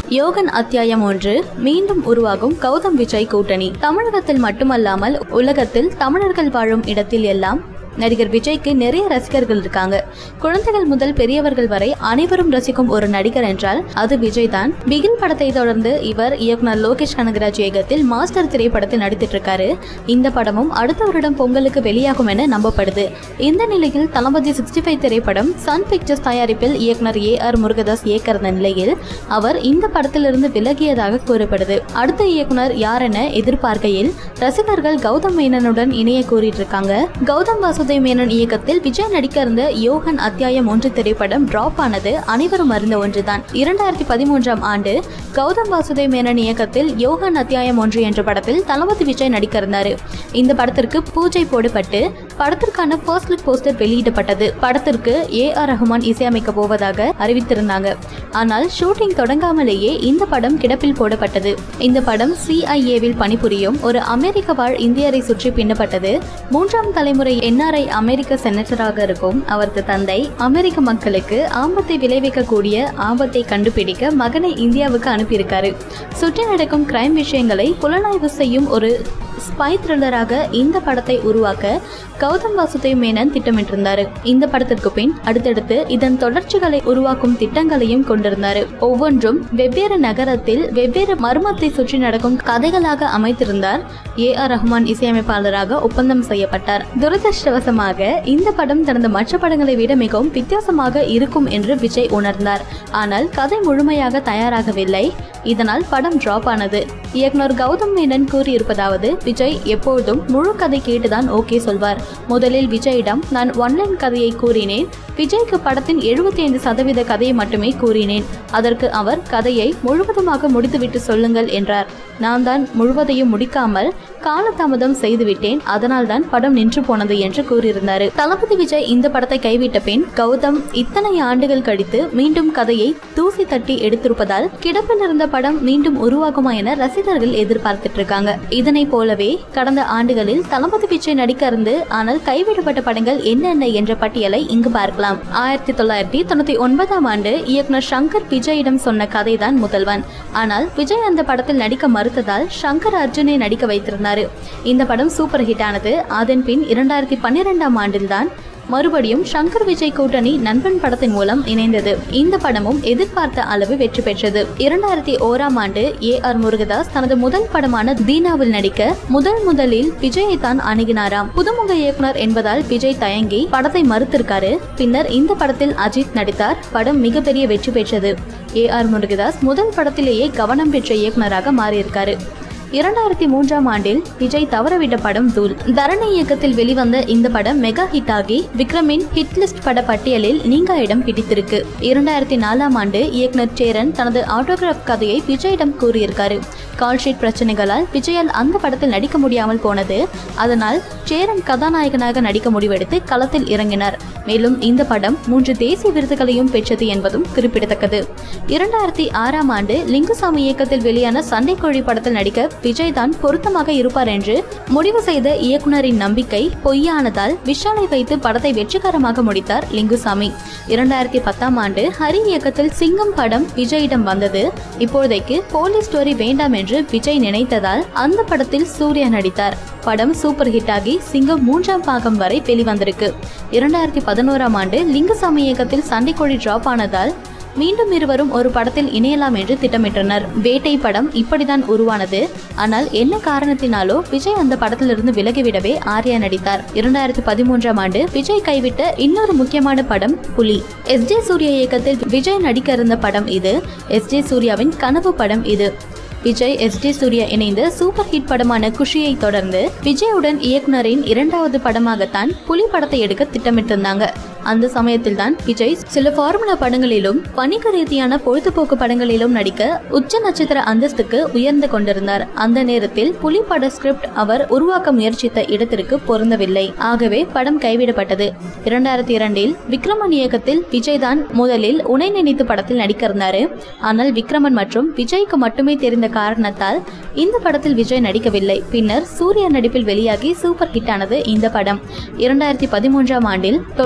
யோகன் அத்தியாயம் ஒன்று மீண்டும் உருவாகும் கௌதம் விஜய் கூட்டணி தமிழகத்தில் மட்டுமல்லாமல் உலகத்தில் தமிழர்கள் வாழும் இடத்தில் எல்லாம் நடிகர் விஜய்க்கு நிறைய ரசிகர்கள் இருக்காங்க குழந்தைகள் முதல் பெரியவர்கள் வரை அனைவரும் ரசிக்கும் ஒரு நடிகர் என்றால் அது விஜய் தான் பிகில் படத்தை தொடர்ந்து இவர் இயக்குனர் லோகேஷ் கனகராஜ் இயக்கத்தில் மாஸ்டர் திரைப்படத்தில் நடித்திட்டு இருக்காரு இந்த படமும் அடுத்த வருடம் பொங்கலுக்கு வெளியாகும் என நம்பப்படுது இந்த நிலையில் தளபதி சிக்ஸ்டி ஃபைவ் திரைப்படம் சன் பிக்சர்ஸ் தயாரிப்பில் இயக்குனர் ஏ ஆர் முருகதாஸ் இயக்கிறத நிலையில் அவர் இந்த படத்திலிருந்து விலகியதாக கூறப்படுது அடுத்த இயக்குனர் யார் என எதிர்பார்க்கையில் ரசிகர்கள் கௌதம் மேனனுடன் இணைய கூறிட்டு இருக்காங்க கௌதம் வாசுதேவ் மேனன் இயக்கத்தில் விஜய் நடிக்க இருந்த யோகன் அத்தியாயம் ஒன்று திரைப்படம் டிராப் ஆனது அனைவரும் அறிந்த ஒன்றுதான் இரண்டாயிரத்தி பதிமூன்றாம் ஆண்டு கௌதம் வாசுதேவ் மேனன் இயக்கத்தில் யோகன் அத்தியாயம் ஒன்று என்ற படத்தில் தளபதி விஜய் நடிக்க இருந்தாரு இந்த படத்திற்கு பூஜை போடப்பட்டு படத்திற்கான ஃபர்ஸ்ட் லுக் போஸ்டர் வெளியிடப்பட்டது படத்திற்கு ஏ ஆர் ரஹ்மான் இசையமைக்க போவதாக அறிவித்திருந்தாங்க ஆனால் ஷூட்டிங் தொடங்காமலேயே இந்த படம் கிடப்பில் போடப்பட்டது இந்த படம் சிஐஏவில் பணிபுரியும் ஒரு அமெரிக்க வாழ் இந்தியரை சுற்றி பின்னப்பட்டது மூன்றாம் தலைமுறை என்ஆர்ஐ அமெரிக்க செனட்டராக இருக்கும் அவரது தந்தை அமெரிக்க மக்களுக்கு ஆபத்தை விளைவிக்கக்கூடிய ஆபத்தை கண்டுபிடிக்க மகனை இந்தியாவுக்கு அனுப்பியிருக்காரு சுற்றி நடக்கும் கிரைம் விஷயங்களை புலனாய்வு செய்யும் ஒரு ஸ்பை த்ரில்லராக இந்த படத்தை உருவாக்க கௌதம் வாசுதேவ் மேனன் திட்டமிட்டிருந்தாரு இந்த படத்திற்கு பின் அடுத்தடுத்து இதன் தொடர்ச்சிகளை உருவாக்கும் திட்டங்களையும் கொண்டிருந்தாரு ஒவ்வொன்றும் வெவ்வேறு நகரத்தில் வெவ்வேறு மர்மத்தை சுற்றி நடக்கும் கதைகளாக அமைத்திருந்தார் ஏ ஆர் ரஹ்மான் இசையமைப்பாளராக ஒப்பந்தம் செய்யப்பட்டார் துரதிருஷ்டவசமாக இந்த படம் தனது மற்ற படங்களை விட மிகவும் வித்தியாசமாக இருக்கும் என்று விஜய் உணர்ந்தார் ஆனால் கதை முழுமையாக தயாராகவில்லை இதனால் படம் டிராப் ஆனது இயக்குனர் கௌதம் மேனன் கூறியிருப்பதாவது விஜய் எப்பொழுதும் முழு கதை கேட்டுதான் ஓகே சொல்வார் முதலில் விஜயிடம் நான் ஒன்லைன் கதையை கூறினேன் விஜய்க்கு படத்தின் எழுபத்தி ஐந்து சதவீத கதையை மட்டுமே கூறினேன் அதற்கு அவர் கதையை முழுவதுமாக முடித்துவிட்டு சொல்லுங்கள் என்றார் நான் தான் முழுவதையும் முடிக்காமல் காலதாமதம் செய்துவிட்டேன் அதனால் தான் படம் நின்று போனது என்று கூறியிருந்தார் தளபதி விஜய் இந்த படத்தை கைவிட்ட பின் கௌதம் இத்தனை ஆண்டுகள் கழித்து மீண்டும் கதையை தூசி தட்டி எடுத்திருப்பதால் கிடப்பில் இருந்த படம் மீண்டும் உருவாகுமா என ரசிகர்கள் எதிர்பார்த்துட்டு இருக்காங்க இதனை போலவே கடந்த ஆண்டுகளில் தளபதி விஜய் நடிக்க இருந்து ஆனால் கைவிடப்பட்ட படங்கள் என்னென்ன என்ற பட்டியலை இங்கு பார்க்கலாம் ஆயிரத்தி தொள்ளாயிரத்தி தொண்ணூத்தி ஒன்பதாம் ஆண்டு இயக்குனர் சங்கர் விஜயிடம் சொன்ன கதைதான் முதல்வன் ஆனால் விஜய் அந்த படத்தில் நடிக்க மறுத்ததால் சங்கர் அர்ஜுனை நடிக்க வைத்திருந்தார் இந்த படம் சூப்பர் ஹிட் ஆனது அதன் பின் இரண்டாயிரத்தி பன்னிரெண்டாம் ஆண்டில்தான் மறுபடியும் சங்கர் விஜய் கூட்டணி நண்பன் படத்தின் மூலம் இணைந்தது இந்த படமும் எதிர்பார்த்த அளவு வெற்றி பெற்றது இரண்டாயிரத்தி ஓராம் ஆண்டு ஏ ஆர் முருகதாஸ் தனது முதல் படமான தீனாவில் நடிக்க முதல் முதலில் விஜயை தான் அணுகினாராம் புதுமுக இயக்குனர் என்பதால் விஜய் தயங்கி படத்தை மறுத்திருக்காரு பின்னர் இந்த படத்தில் அஜித் நடித்தார் படம் மிகப்பெரிய வெற்றி பெற்றது ஏ ஆர் முருகதாஸ் முதல் படத்திலேயே கவனம் பெற்ற இயக்குனராக மாறியிருக்காரு இரண்டாயிரத்தி மூன்றாம் ஆண்டில் விஜய் தவறவிட்ட படம் தூள் தரணி இயக்கத்தில் வெளிவந்த இந்த படம் மெகா ஹிட் ஆகி விக்ரமின் ஹிட் லிஸ்ட் பட பட்டியலில் நீங்க இடம் பிடித்திருக்கு இரண்டாயிரத்தி நாலாம் ஆண்டு இயக்குனர் சேரன் தனது ஆட்டோகிராஃப் கதையை விஜயிடம் கூறியிருக்காரு கால்ஷீட் பிரச்சனைகளால் விஜயால் அந்த படத்தில் நடிக்க முடியாமல் போனது அதனால் சேரன் கதாநாயகனாக நடிக்க முடிவெடுத்து களத்தில் இறங்கினார் மேலும் இந்த படம் மூன்று தேசிய விருதுகளையும் பெற்றது என்பதும் குறிப்பிடத்தக்கது இரண்டாயிரத்தி ஆறாம் ஆண்டு லிங்குசாமி இயக்கத்தில் வெளியான சண்டைக்கோழி படத்தில் நடிக்க விஜய் தான் பொருத்தமாக இருப்பார் என்று முடிவு செய்த இயக்குனரின் நம்பிக்கை பொய்யானதால் விஷாலை வைத்து படத்தை வெற்றிகரமாக முடித்தார் லிங்குசாமி இரண்டாயிரத்தி பத்தாம் ஆண்டு ஹரி இயக்கத்தில் சிங்கம் படம் விஜயிடம் வந்தது இப்போதைக்கு போலீஸ் ஸ்டோரி வேண்டாம் என்று விஜய் நினைத்ததால் அந்த படத்தில் சூர்யா நடித்தார் படம் சூப்பர் ஹிட் ஆகி சிங்கம் மூன்றாம் பாகம் வரை வெளிவந்திருக்கு இரண்டாயிரத்தி பதினோராம் ஆண்டு லிங்குசாமி இயக்கத்தில் சண்டைக்கோழி டிராப் ஆனதால் மீண்டும் இருவரும் ஒரு படத்தில் இணையலாம் என்று திட்டமிட்டனர் வேட்டை படம் இப்படிதான் உருவானது ஆனால் என்ன காரணத்தினாலோ விஜய் அந்த படத்திலிருந்து விலகிவிடவே ஆர்யா நடித்தார் இரண்டாயிரத்தி பதிமூன்றாம் ஆண்டு விஜய் கைவிட்ட இன்னொரு முக்கியமான படம் புலி எஸ் ஜே சூர்யா இயக்கத்தில் விஜய் நடிக்க இருந்த படம் இது எஸ் ஜே சூர்யாவின் கனவு படம் இது விஜய் எஸ் டி சூர்யா இணைந்து சூப்பர் ஹிட் படமான குஷியை தொடர்ந்து விஜயுடன் இயக்குனரின் இரண்டாவது படமாகத்தான் புலி படத்தை எடுக்க திட்டமிட்டிருந்தாங்க அந்த சமயத்தில் தான் விஜய் சில ஃபார்முலா படங்களிலும் வணிக ரீதியான பொழுதுபோக்கு படங்களிலும் நடிக்க உச்ச நட்சத்திர அந்தஸ்துக்கு உயர்ந்து கொண்டிருந்தார் அந்த நேரத்தில் புலி பட ஸ்கிரிப்ட் அவர் உருவாக்க முயற்சித்த இடத்திற்கு பொருந்தவில்லை ஆகவே படம் கைவிடப்பட்டது இரண்டாயிரத்தி இரண்டில் விக்ரமன் இயக்கத்தில் விஜய் தான் முதலில் உனை நினைத்து படத்தில் நடிக்க இருந்தாரு ஆனால் விக்ரமன் மற்றும் விஜய்க்கு மட்டுமே தெரிந்த காரணத்தால் இந்த படத்தில் விஜய் நடிக்கவில்லை பின்னர் சூர்யா நடிப்பில் வெளியாகி சூப்பர் ஹிட் ஆனது இந்த படம் இரண்டாயிரத்தி பதிமூன்றாம் ஆண்டில் தொடர்ந்து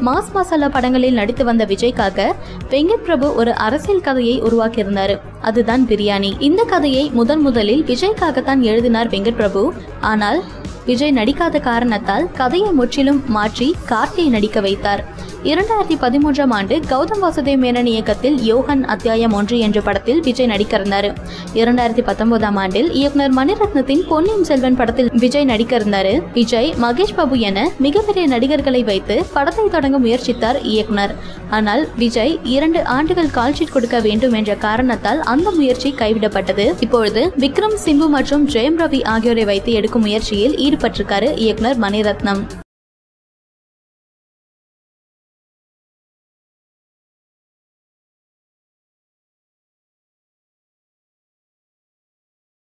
மாஸ் மசாலா படங்களில் நடித்து வந்த விஜய்க்காக வெங்கட் பிரபு ஒரு அரசியல் கதையை உருவாக்கியிருந்தாரு அதுதான் பிரியாணி இந்த கதையை முதன் முதலில் விஜய்க்காகத்தான் எழுதினார் வெங்கட் பிரபு ஆனால் விஜய் நடிக்காத காரணத்தால் கதையை முற்றிலும் மாற்றி கார்த்தியை நடிக்க வைத்தார் இரண்டாயிரத்தி பதிமூன்றாம் ஆண்டு கௌதம் வாசுதேவ் மேனன் இயக்கத்தில் யோகன் அத்தியாயம் ஒன்று என்ற படத்தில் விஜய் நடிக்க இருந்தாரு இரண்டாயிரத்தி பத்தொன்பதாம் ஆண்டில் இயக்குனர் மணிரத்னத்தின் பொன்னியின் செல்வன் படத்தில் விஜய் நடிக்க இருந்தாரு விஜய் மகேஷ் பாபு என மிகப்பெரிய நடிகர்களை வைத்து படத்தை தொடங்க முயற்சித்தார் இயக்குனர் ஆனால் விஜய் இரண்டு ஆண்டுகள் கால்ஷீட் கொடுக்க வேண்டும் என்ற காரணத்தால் அந்த முயற்சி கைவிடப்பட்டது இப்பொழுது விக்ரம் சிம்பு மற்றும் ஜெயம் ரவி ஆகியோரை வைத்து எடுக்கும் முயற்சியில் ஈடுபட்டிருக்காரு இயக்குனர் மணிரத்னம்